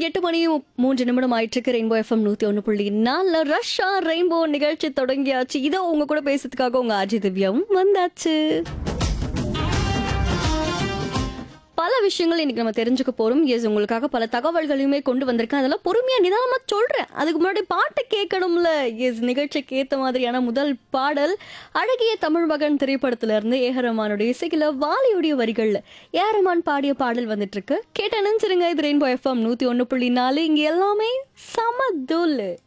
எட்டு மணி மூன்று நிமிடம் ஆயிட்டு ரெயின்போ எஃப்எம் நூத்தி ஒன்று புள்ளி நாலு ரஷ்ஷா ரெயின்போ நிகழ்ச்சி தொடங்கியாச்சு இதோ உங்க கூட பேசுறதுக்காக உங்க அஜய் திவ்யாவும் வந்தாச்சு பல விஷயங்கள் இன்னைக்கு நம்ம தெரிஞ்சுக்க போறோம் எஸ் உங்களுக்காக பல தகவல்களையுமே கொண்டு வந்திருக்கேன் அதெல்லாம் பொறுமையா நிதானமா சொல்றேன் அதுக்கு முன்னாடி பாட்டு கேட்கணும்ல எஸ் நிகழ்ச்சிக்கு ஏத்த மாதிரியான முதல் பாடல் அழகிய தமிழ் மகன் திரைப்படத்துல இருந்து ஏஹரமானுடைய இசைக்குல வாலியுடைய வரிகள்ல ஏஹரமான் பாடிய பாடல் வந்துட்டு இருக்கு கேட்ட நினைச்சிருங்க இது ரெயின்போ எஃப்எம் நூத்தி ஒன்னு புள்ளி நாலு இங்க எல்லாமே சம தூளு